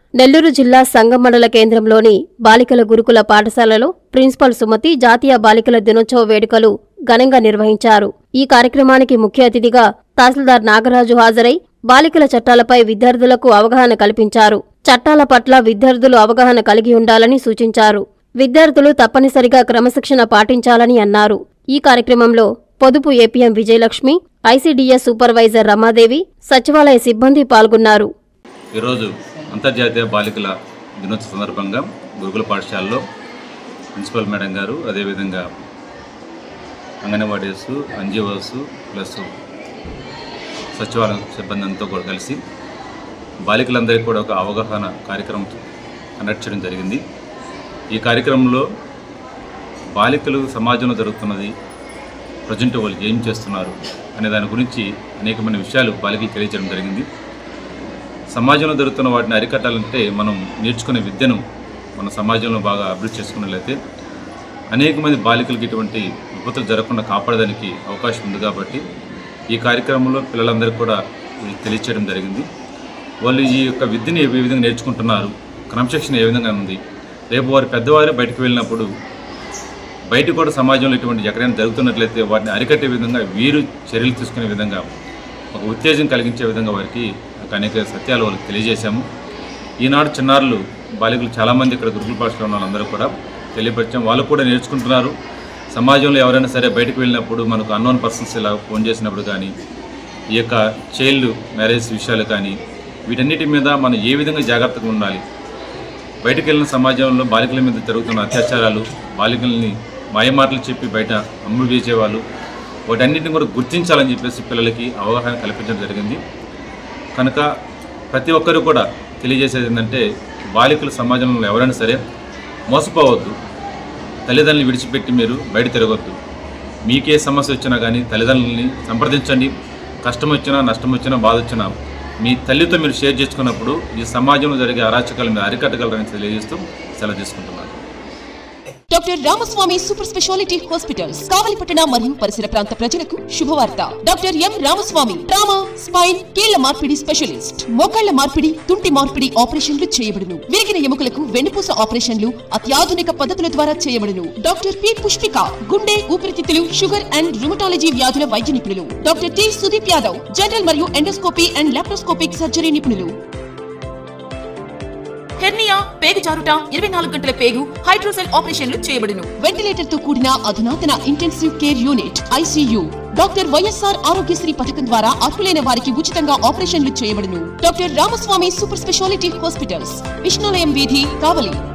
నెల్లూరు జిల్లా సంగం మండల కేంద్రంలోని బాలికల గురుకుల పాఠశాలలో ప్రిన్సిపల్ సుమతి జాతీయ బాలికల దినోత్సవ వేడుకలు ఘనంగా నిర్వహించారు ఈ కార్యక్రమానికి ముఖ్య అతిథిగా తహసీల్దార్ నాగరాజు హాజరై బాలికల చట్టాలపై విద్యార్థులకు అవగాహన కల్పించారు చట్టాల పట్ల విద్యార్థులు అవగాహన కలిగి ఉండాలని సూచించారు విద్యార్థులు తప్పనిసరిగా క్రమశిక్షణ పాటించాలని అన్నారు ఈ కార్యక్రమంలో పొదుపు APM Vijayalakshmi ICDS supervisor Ramadevi సచివాలయ సిబ్బంది పాల్గొన్నారు ఈరోజు అంతర్జాతీయ బాలికల దినోత్సవ సందర్భంగా గురుకుల పాఠశాలలో ప్రిన్సిపల్ మేడం గారు అదేవిధంగా అంగన్వాడీస్ ఎన్జిఓస్ ప్లస్ సచివాలయం సిబ్బంది అంతా కూడా కలిసి బాలికలందరికీ కూడా ఒక అవగాహన కార్యక్రమం కండక్ట్ చేయడం జరిగింది ఈ కార్యక్రమంలో బాలికలు సమాజంలో జరుగుతున్నది ప్రజెంట్ వాళ్ళు ఏం చేస్తున్నారు అనే దాని గురించి అనేకమైన విషయాలు బాలికలు తెలియజేయడం జరిగింది సమాజంలో జరుగుతున్న వాటిని అరికట్టాలంటే మనం నేర్చుకునే విద్యను మన సమాజంలో బాగా అభివృద్ధి చేసుకున్నట్లయితే అనేక మంది బాలికలకి ఇటువంటి విపత్తులు జరగకుండా కాపాడడానికి అవకాశం ఉంది కాబట్టి ఈ కార్యక్రమంలో పిల్లలందరికీ కూడా ఇది తెలియచేయడం జరిగింది వాళ్ళు ఈ యొక్క విద్యని ఏ విధంగా నేర్చుకుంటున్నారు క్రమశిక్షణ ఏ విధంగా ఉంది రేపు వారు పెద్దవారు బయటకు వెళ్ళినప్పుడు బయట కూడా సమాజంలో ఇటువంటి ఎక్కడైనా జరుగుతున్నట్లయితే వాటిని అరికట్టే విధంగా వీరు చర్యలు తీసుకునే విధంగా ఒక ఉత్తేజం కలిగించే విధంగా వారికి ఒక అనేక సత్యాలు వాళ్ళకి తెలియజేశాము ఈనాడు చిన్నారులు బాలికలు చాలామంది ఇక్కడ గురుకుల పాఠశాల ఉన్న వాళ్ళందరూ కూడా తెలియపరిచాం వాళ్ళు కూడా నేర్చుకుంటున్నారు సమాజంలో ఎవరైనా సరే బయటకు వెళ్ళినప్పుడు మనకు అన్నోన్ పర్సన్స్ ఇలా ఫోన్ చేసినప్పుడు కానీ ఈ యొక్క చైల్డ్ మ్యారేజ్ విషయాలు కానీ వీటన్నిటి మీద మనం ఏ విధంగా జాగ్రత్తగా ఉండాలి బయటకు వెళ్ళిన సమాజంలో బాలికల మీద జరుగుతున్న అత్యాచారాలు బాలికల్ని మాయమాటలు చెప్పి బయట అమ్ముడు వేసేవాళ్ళు వాటన్నిటిని కూడా గుర్తించాలని చెప్పేసి పిల్లలకి అవగాహన కల్పించడం జరిగింది కనుక ప్రతి ఒక్కరు కూడా తెలియజేసేది ఏంటంటే బాలికలు సమాజంలో ఎవరైనా సరే మోసపోవద్దు తల్లిదండ్రులు విడిచిపెట్టి మీరు బయట తిరగొద్దు మీకే సమస్య వచ్చినా కానీ తల్లిదండ్రులని సంప్రదించండి కష్టం వచ్చినా నష్టం వచ్చినా బాధ వచ్చినా మీ తల్లితో మీరు షేర్ చేసుకున్నప్పుడు ఈ సమాజంలో జరిగే అరాచకాలు మీరు అరికట్టగలరని తెలియజేస్తూ సెలవు తీసుకుంటున్నాను doctor Ramaswamy super speciality hospitals కావలిపట్టణ మరియు పరిసర ప్రాంత ప్రజలకు శుభవార్త doctor M Ramaswamy trauma spine కీళ్ల మార్పిడి స్పెషలిస్ట్ మోకాళ్ల మార్పిడి తుంటి మార్పిడి ఆపరేషన్లు చేయబడును విరిగిన ఎముకలకు వెన్నుపూస ఆపరేషన్లు అత్యాధునిక పద్ధతుల ద్వారా చేయబడును డాక్టర్ పి పుష్పిక గుండె ఊపిరితిత్తులు షుగర్ అండ్ రుమటాలజీ వ్యాధుల వైద్య నిపుణులు doctor T Sudeep Yadav general మరియు ఎండోస్కోపీ అండ్ లాప్రోస్కోపిక్ సర్జరీ నిపుణులు హెర్నియా పేగు జారుట ఇరవై నాలుగు గంటల పేగు హైడ్రోసెల్ ఆపరేషన్లు చేయబడును వెంటిలేటర్ తో కూడిన అధునాతన intensive care unit ICU doctor YSR Aarogyasri పథకం ద్వారా అర్హులైన వారికి ఉచితంగా ఆపరేషన్లు చేయబడును doctor Ramaswamy super speciality hospitals విష్ణులయం వీధి కావలి